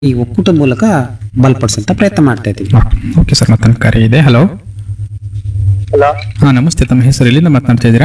ಈ ಒಕ್ಕೂಟದ ಮೂಲಕ ಬಲಪಡಿಸಂತ ಪ್ರಯತ್ನ ಮಾಡ್ತಾ ಇದ್ದೀವಿ ಓಕೆ ಸರ್ ಮತ್ತೊಂದು ಕರೆ ಇದೆ ಹಲೋ ಹಲೋ ಹಾ ನಮಸ್ತೆ ತಮ್ಮ ಹೆಸರು ಎಲ್ಲಿಂದ ಮಾತನಾಡ್ತಾ ಇದ್ದೀರಾ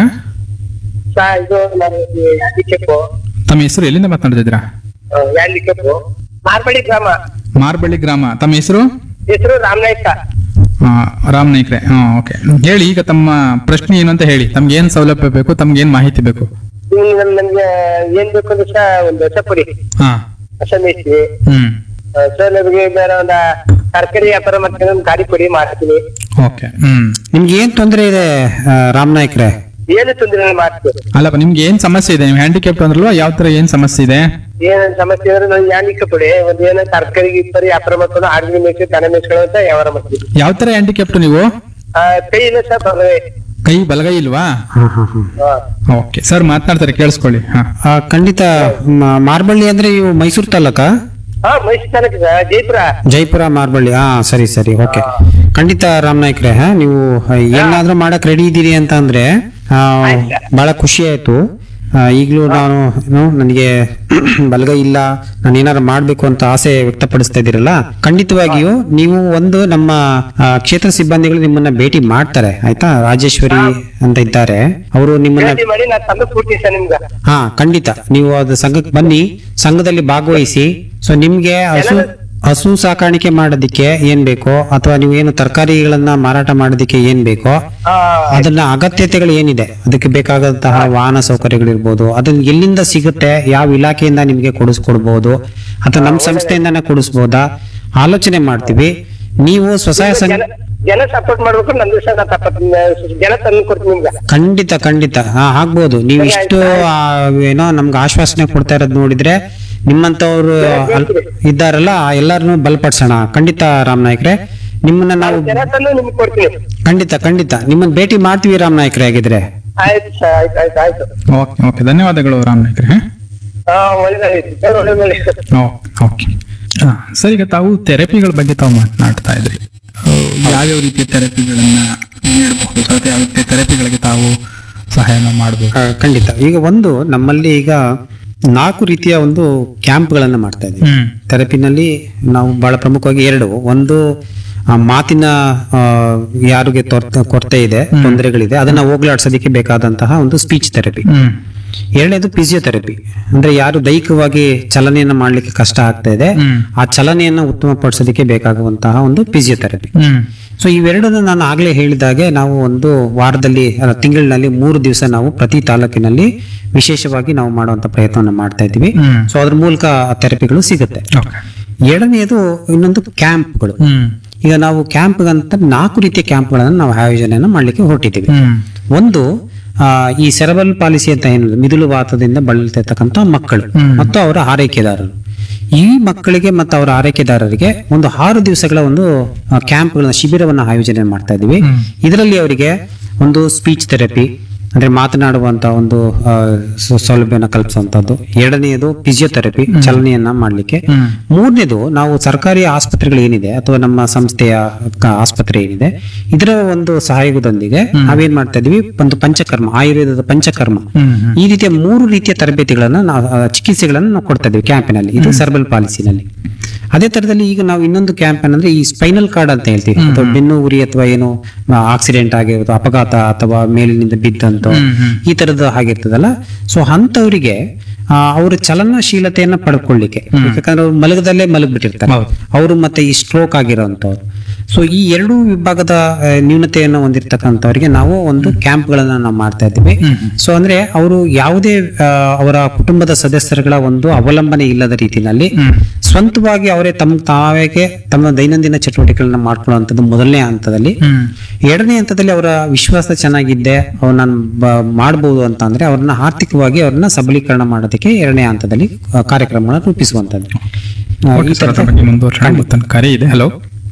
ಸರ್ ಇದು ನನಗೆ ಹ್ಯಾಂಡಿಕ್ಯಾಪು ತಮ್ಮ ಹೆಸರು ಎಲ್ಲಿಂದ ಮಾತನಾಡ್ತಾ ಇದ್ದೀರಾ ಹ್ಯಾಂಡಿಕ್ಯಾಪು ಮಾರ್ಬಳ್ಳಿ ಗ್ರಾಮ ಮಾರ್ಬಳ್ಳಿ ಗ್ರಾಮ ತಮ್ಮ ಹೆಸರು ಹೆಸರು ರಾಮನಾಯ್ಕ ಆ, ರಾಮ್ ನಾಯ್ಕ್ರೆ ಹಾ ಓಕೆ ಹೇಳಿ ಈಗ ತಮ್ಮ ಪ್ರಶ್ನೆ ಏನು ಅಂತ ಹೇಳಿ ತಮ್ಗೆ ಏನ್ ಸೌಲಭ್ಯ ಬೇಕು ತಮ್ಗೆ ಏನ್ ಮಾಹಿತಿ ಬೇಕು ಇವ್ನು ನನ್ಗೆ ಏನ್ ಬೇಕು ಅಂದ್ರೆ ಸರ್ ಒಂದು ಹೊಸ ಪುಡಿ ಹಾ ಹೊಸ ಮೇಸ್ತ್ರಿ ಹ್ಮ್ ಸರ್ ನಮಗೆ ಬೇರೆ ಒಂದು ತರಕಾರಿ ವ್ಯಾಪಾರ ಮಾಡ್ತೀನಿ ಒಂದು ಗಾಡಿ ಪುಡಿ ಮಾಡ್ತೀನಿ ಓಕೆ ಹ್ಮ್ ನಿಮ್ಗೆ ಏನ್ ತೊಂದರೆ ಇದೆ ಆ, ರಾಮ್ ನಾಯ್ಕ್ರೆ ಏನು ತೊಂದರೆ ಮಾಡ್ತೀನಿ ಅಲ್ಲಪ್ಪ ನಿಮ್ಗೆ ಏನ್ ಸಮಸ್ಯೆ ಇದೆ ನೀವು ಹ್ಯಾಂಡಿಕ್ಯಾಪ್ ಅಂದ್ರಲ್ವಾ ಯಾವ ತರ ಏನ್ ಸಮಸ್ಯೆ ಇದೆ ಏನ್ ಸಮಸ್ಯೆ ಅಂದ್ರೆ ನಾನು ಹ್ಯಾಂಡಿಕ್ಯಾಪ್ ಪುಡಿ ಒಂದು ಏನೋ ತರಕಾರಿ ಗಿಪ್ಪರಿ ವ್ಯಾಪಾರ ಮಾಡ್ಕೊಂಡು ಆಡ್ಮಿ ಮೇಯ್ಸಿ ದನ ಮೇಯ್ಸ್ಕೊಳ್ಳೋ ಅಂತ ವ್ಯವಹಾರ ಮಾಡ್ತೀನಿ ಯಾವ ತರ ಹ್ಯಾಂಡಿಕ್ಯಾಪ್ಟ್ ನೀವು ಆ, ಕೈ ಇಲ್ಲ ಸರ್ ಬರವೆ ಕೈ ಬಲಗೈ ಇಲ್ವಾ ಹಾ ಹಾ ಹಾ ಓಕೆ ಸರ್ ಮಾತನಾಡ್ತಾರೆ ಕೇಳಿಸ್ಕೊಳ್ಳಿ ಹಾ ಆ, ಖಂಡಿತ ಮ- ಮಾರ್ಬಳ್ಳಿ ಅಂದ್ರೆ ಇವು ಮೈಸೂರು ತಾಲೂಕ ಹಾ ಮೈಸೂರು ತಾಲೂಕು ಸರ್ ಜೈಪುರ ಜೈಪುರ ಮಾರ್ಬಳ್ಳಿ ಹಾ ಸರಿ ಸರಿ ಓಕೆ ಖಂಡಿತ ರಾಮ್ ನಾಯ್ಕ್ರೆ ಹಾ ನೀವು ಆ, ಏನಾದ್ರೂ ಮಾಡಕ್ ರೆಡಿ ಇದ್ದೀರಿ ಅಂತ ಅಂದ್ರೆ ಆ, ಬಹಳ ಖುಷಿ ಆಯ್ತು ಆ, ಈಗ್ಲೂ ನಾನು ಏನು, ನನಗೆ ಬಲಗೈ ಇಲ್ಲ ನಾನು ಏನಾದ್ರು ಮಾಡ್ಬೇಕು ಅಂತ ಆಸೆ ವ್ಯಕ್ತಪಡಿಸ್ತಾ ಇದ್ದೀರಲ್ಲ ಖಂಡಿತವಾಗಿಯೂ ನೀವು ಒಂದು ನಮ್ಮ ಆ, ಕ್ಷೇತ್ರ ಸಿಬ್ಬಂದಿಗಳು ನಿಮ್ಮನ್ನ ಭೇಟಿ ಮಾಡ್ತಾರೆ ಆಯ್ತಾ ರಾಜೇಶ್ವರಿ ಅಂತ ಇದ್ದಾರೆ ಅವರು ನಿಮ್ಮನ್ನ ಭೇಟಿ ಮಾಡಿ ನಾನು ತಂದು ಕೊಡ್ತೀನಿ ಸರ್ ನಿಮ್ಗೆ ಹಾ ಖಂಡಿತ ನೀವು ಅದು ಸಂಘಕ್ಕೆ ಬನ್ನಿ ಸಂಘದಲ್ಲಿ ಭಾಗವಹಿಸಿ ಸೊ ನಿಮ್ಗೆ ಹಸು ಹಸು ಸಾಕಾಣಿಕೆ ಮಾಡೋದಿಕ್ಕೆ ಏನ್ ಬೇಕೋ ಅಥವಾ ನೀವು ಏನು ತರಕಾರಿಗಳನ್ನ ಮಾರಾಟ ಮಾಡೋದಿಕ್ಕೆ ಏನ್ ಬೇಕೋ ಆ, ಅದನ್ನ ಅಗತ್ಯತೆಗಳು ಏನಿದೆ ಅದಕ್ಕೆ ಬೇಕಾದಂತಹ ವಾಹನ ಸೌಕರ್ಯಗಳಿರ್ಬೋದು ಅದನ್ನ ಎಲ್ಲಿಂದ ಸಿಗುತ್ತೆ ಯಾವ ಇಲಾಖೆಯಿಂದ ನಿಮ್ಗೆ ಕೊಡಿಸ್ಕೊಡ್ಬೋದು ಅಥವಾ ನಮ್ಮ ಸಂಸ್ಥೆಯಿಂದನೇ ಕೊಡಿಸ್ಬೋದಾ ಆಲೋಚನೆ ಮಾಡ್ತೀವಿ ನೀವು ಸ್ವಸಹಾಯ ಸಂಘ ಜನ ಜನ ಸಪೋರ್ಟ್ ಮಾಡ್ಬೇಕು ನಂದು ಸಹ ನಾನು ಸಪೋರ್ಟ್ ಜನ ತಂದು ಕೊಡ್ತೀನಿ ನಿಮ್ಗೆ ಖಂಡಿತ ಖಂಡಿತ ಹಾ ಆಗ್ಬೋದು ನೀವು ಇಷ್ಟು ಆ, ಏನೋ ನಮ್ಗೆ ಆಶ್ವಾಸನೆ ಕೊಡ್ತಾ ಇರೋದು ನೋಡಿದ್ರೆ ನಿಮ್ಮಂತವ್ರು ಅಲ್- ಇದ್ದಾರಲ್ಲ ಎಲ್ಲರನ್ನು ಬಲಪಡಿಸೋಣ ಖಂಡಿತ ರಾಮ್ ನಾಯ್ಕ್ರೆ ನಿಮ್ಮನ್ನ ನಾವು ಜನ ತಂದು ನಿಮ್ಗೆ ಕೊಡ್ತೀನಿ ಖಂಡಿತ ಖಂಡಿತ ನಿಮ್ಮನ್ನ ಭೇಟಿ ಮಾಡ್ತೀವಿ ರಾಮ್ ನಾಯ್ಕ್ರೆ ಆಗಿದ್ರೆ ಆಯ್ತು ಸರ್ ಆಯ್ತು ಆಯ್ತು ಆಯ್ತು ಓಕೆ ಓಕೆ ಧನ್ಯವಾದಗಳು ರಾಮ್ ನಾಯ್ಕ್ರೆ ಹಾ ಹಾ ಒಳ್ಳೇದಾಯ್ತು ಸರ್ ಒಳ್ಳೇದಾಯ್ತು ಓಕೆ ಸರ್ ಈಗ ತಾವು ಥೆರಪಿಗಳ ಬಗ್ಗೆ ತಾವು ಮಾತನಾಡ್ತಾ ಇದ್ರಿ ಆ, ಯಾವ್ಯಾವ ರೀತಿಯ ಥೆರಪಿಗಳನ್ನ ನೀಡಬಹುದು ಅಥವಾ ಯಾವ ರೀತಿಯ ಥೆರಪಿಗಳಿಗೆ ತಾವು ಸಹಾಯನ ಮಾಡಬಹುದು ಆ, ಖಂಡಿತ ಈಗ ಒಂದು ನಮ್ಮಲ್ಲಿ ಈಗ ನಾಲ್ಕು ರೀತಿಯ ಒಂದು ಕ್ಯಾಂಪ್ಗಳನ್ನ ಮಾಡ್ತಾ ಇದ್ದೀವಿ ಹ್ಮ್ ಥೆರಪಿನಲ್ಲಿ ನಾವು ಬಹಳ ಪ್ರಮುಖವಾಗಿ ಎರಡು ಒಂದು ಆ, ಮಾತಿನ ಆ, ಯಾರಿಗೆ ತೊರ್ತ- ಕೊರತೆ ಇದೆ ತೊಂದರೆಗಳಿದೆ ಅದನ್ನ ಹೋಗ್ಲಾಡ್ಸೋದಕ್ಕೆ ಬೇಕಾದಂತಹ ಒಂದು ಸ್ಪೀಚ್ ಥೆರಪಿ ಹ್ಮ್ ಎರಡನೇದು ಫಿಸಿಯೋಥೆರಪಿ ಅಂದ್ರೆ ಯಾರು ದೈಹಿಕವಾಗಿ ಚಲನೆಯನ್ನ ಮಾಡ್ಲಿಕ್ಕೆ ಕಷ್ಟ ಆಗ್ತಾ ಇದೆ ಹ್ಮ್. ಆ ಚಲನೆಯನ್ನ ಉತ್ತಮಪಡಿಸೋದಕ್ಕೆ ಬೇಕಾಗುವಂತಹ ಒಂದು ಫಿಸಿಯೋಥೆರಪಿ ಹ್ಮ್ ಸೊ ಇವೆರಡನ್ನು ನಾನು ಆಗ್ಲೇ ಹೇಳಿದಾಗೆ ನಾವು ಒಂದು ವಾರದಲ್ಲಿ ಅಲ್ಲ, ತಿಂಗಳಿನಲ್ಲಿ ಮೂರು ದಿವಸ ನಾವು ಪ್ರತಿ ತಾಲೂಕಿನಲ್ಲಿ ವಿಶೇಷವಾಗಿ ನಾವು ಮಾಡುವಂತ ಪ್ರಯತ್ನವನ್ನು ಮಾಡ್ತಾ ಇದ್ದೀವಿ ಹ್ಮ್. ಸೊ ಅದ್ರ ಮೂಲಕ ಥೆರಪಿಗಳು ಸಿಗುತ್ತೆ ಓಕೆ ಎರಡನೆಯದು ಇನ್ನೊಂದು ಕ್ಯಾಂಪ್ಗಳು ಹ್ಮ್ ಈಗ ನಾವು ಕ್ಯಾಂಪ್ ಅಂತ ನಾಲ್ಕು ರೀತಿಯ ಕ್ಯಾಂಪ್ಗಳನ್ನು ನಾವು ಆಯೋಜನೆಯನ್ನು ಮಾಡ್ಲಿಕ್ಕೆ ಹೊರಟಿದ್ದೀವಿ ಹ್ಮ್ ಒಂದು ಆ, ಈ ಸೆರಬಲ್ ಪಾಲಿಸಿ ಅಂತ ಏನು ಮಿದುಳು ವಾತದಿಂದ ಬಳಲ್ತಿರ್ತಕ್ಕಂಥ ಮಕ್ಕಳು ಹ್ಮ್. ಮತ್ತು ಅವರ ಆರೈಕೆದಾರರು ಈ ಮಕ್ಕಳಿಗೆ ಮತ್ತು ಅವರ ಆರೈಕೆದಾರರಿಗೆ ಒಂದು ಆರು ದಿವಸಗಳ ಒಂದು ಆ, ಕ್ಯಾಂಪ್ಗಳನ್ನ ಶಿಬಿರವನ್ನು ಆಯೋಜನೆ ಮಾಡ್ತಾ ಇದ್ದೀವಿ ಹ್ಮ್. ಇದರಲ್ಲಿ ಅವರಿಗೆ ಒಂದು ಸ್ಪೀಚ್ ಥೆರಪಿ ಅಂದ್ರೆ ಮಾತನಾಡುವಂತ ಒಂದು ಆ, ಸ- ಸೌಲಭ್ಯನ ಕಲ್ಪಿಸುವಂತದ್ದು ಎರಡನೆಯದು ಫಿಸಿಯೋಥೆರಪಿ ಚಲನೆಯನ್ನ ಮಾಡ್ಲಿಕ್ಕೆ ಹ್ಮ್ ಮೂರನೇದು ನಾವು ಸರ್ಕಾರಿ ಆಸ್ಪತ್ರೆಗಳು ಏನಿದೆ ಅಥವಾ ನಮ್ಮ ಸಂಸ್ಥೆಯ ಕ- ಆಸ್ಪತ್ರೆ ಏನಿದೆ ಇದರ ಒಂದು ಸಹಯೋಗದೊಂದಿಗೆ ನಾವೇನ್ ಮಾಡ್ತಾ ಇದೀವಿ ಒಂದು ಪಂಚಕರ್ಮ ಆಯುರ್ವೇದದ ಪಂಚಕರ್ಮ ಹ್ಮ್ ಹ್ಮ್ ಈ ರೀತಿಯ ಮೂರು ರೀತಿಯ ತರಬೇತಿಗಳನ್ನ ನಾವು ಆ, ಚಿಕಿತ್ಸೆಗಳನ್ನ ನಾವು ಕೊಡ್ತಾ ಇದೀವಿ ಕ್ಯಾಂಪಿನಲ್ಲಿ ಇದು ಸರ್ಬಲ್ ಪಾಲಿಸಿನಲ್ಲಿ ಅದೇ ತರದಲ್ಲಿ ಈಗ ನಾವು ಇನ್ನೊಂದು ಕ್ಯಾಂಪ್ ಏನಂದ್ರೆ ಈ ಸ್ಪೈನಲ್ ಕಾರ್ಡ್ ಅಂತ ಹೇಳ್ತೀವಿ ಅಥವಾ ಬೆನ್ನು ಉರಿ ಅಥವಾ ಏನು ಆಕ್ಸಿಡೆಂಟ್ ಆಗಿರೋದು ಅಪಘಾತ ಅಥವಾ ಮೇಲಿನಿಂದ ಬಿದ್ದಂತೋ ಹ್ಮ್ ಹ್ಮ್ ಈ ತರದ್ದು ಆಗಿರ್ತದಲ್ಲ ಸೊ ಅಂತವರಿಗೆ ಅವರ ಚಲನಶೀಲತೆಯನ್ನ ಪಡ್ಕೊಳ್ಳಿಕ್ಕೆ ಯಾಕಂದ್ರೆ ಅವ್ರು ಮಲಗದಲ್ಲೇ ಮಲಗ್ಬಿಟ್ಟಿರ್ತಾರೆ ಹೌದು. ಅವರು ಮತ್ತೆ ಈ ಸ್ಟ್ರೋಕ್ ಆಗಿರೋಂಥವ್ರು ಸೊ ಈ ಎರಡೂ ವಿಭಾಗದ ಆ, ನ್ಯೂನತೆಯನ್ನು ಹೊಂದಿರತಕ್ಕಂಥವ್ರಿಗೆ ನಾವು ಒಂದು ಕ್ಯಾಂಪ್ಗಳನ್ನ ನಾವು ಮಾಡ್ತಾ ಇದ್ದೀವಿ ಸೊ ಅಂದ್ರೆ ಅವರು ಯಾವುದೇ ಆ, ಅವರ ಕುಟುಂಬದ ಸದಸ್ಯರುಗಳ ಒಂದು ಅವಲಂಬನೆ ಇಲ್ಲದ ರೀತಿಯಲ್ಲಿ ಹ್ಮ್ ಸ್ವಂತವಾಗಿ ಅವರೇ ತಮ್ಮ ತಾವೇಗೆ ತಮ್ಮ ದೈನಂದಿನ ಚಟುವಟಿಕೆಗಳನ್ನ ಮಾಡ್ಕೊಳ್ಳುವಂಥದ್ದು ಮೊದಲನೇ ಹಂತದಲ್ಲಿ ಹ್ಮ್ ಎರಡನೇ ಹಂತದಲ್ಲಿ ಅವರ ವಿಶ್ವಾಸ ಚೆನ್ನಾಗಿದ್ದೆ ಅವ್ರು ನಾನು ಮಾಡಬಹುದು ಅಂತ ಅಂದ್ರೆ ಅವ್ರನ್ನ ಆರ್ಥಿಕವಾಗಿ ಅವ್ರನ್ನ ಸಬಲೀಕರಣ ಮಾಡೋದಕ್ಕೆ ಎರಡನೇ ಹಂತದಲ್ಲಿ ಆ, ಕಾರ್ಯಕ್ರಮಗಳನ್ನ ರೂಪಿಸುವಂತದ್ದು ಆ, ಓಕೆ ಈ ಸರ್ ಅದ್ರ ತರದ ಬಗ್ಗೆ ಮುಂದುವರ್ಸೋಣ ಮತ್ತೊಂದು ಕರೆ ಇದೆ ಹಲೋ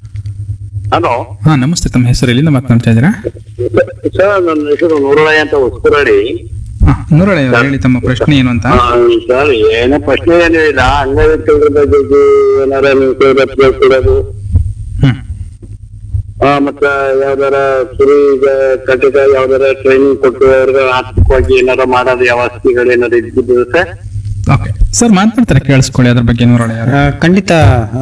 ಹಲೋ ಹಾ ನಮಸ್ತೆ ತಮ್ಮ ಹೆಸರು ಎಲ್ಲಿಂದ ಮಾತನಾಡ್ತಾ ಇದ್ದೀರಾ ಸರ್ ನನ್ನ ಹೆಸರು ನೂರಳಯ ಅಂತ ಹೊಸಪುರಡಿ ಹಾ ನೂರಳೆ ಅವ್ರು ಹೇಳಿ ತಮ್ಮ ಪ್ರಶ್ನೆ ಏನು ಅಂತ ಸರ್ ಏನೋ ಪ್ರಶ್ನೆ ಏನೂ ಇಲ್ಲ ಅಂಗವಿಕಲರ ಬಗ್ಗೆ ಏನಾರ ನೀವು ಸೌಲಭ್ಯ ಕೊಡೋದು ಹ್ಮ್ ಆ, ಮತ್ತೆ ಯಾವ್ದಾರ ಕುರಿ ಕಟ್ಟಿದ ಯಾವ್ದಾರ ಟ್ರೈನಿಂಗ್ ಕೊಟ್ಟು ಅವ್ರಿಗೆ ಆರ್ಥಿಕವಾಗಿ ಏನಾರ ಮಾಡೋದು ವ್ಯವಸ್ಥೆಗಳು ಏನಾರ ಇದ್ದಿದ್ದು ಸರ್ ಓಕೆ ಸರ್ ಮಾತನಾಡ್ತಾರೆ ಕೇಳಿಸ್ಕೊಳ್ಳಿ ಅದ್ರ ಬಗ್ಗೆ ನೂರೊಳೆಯವರು ಆ, ಖಂಡಿತ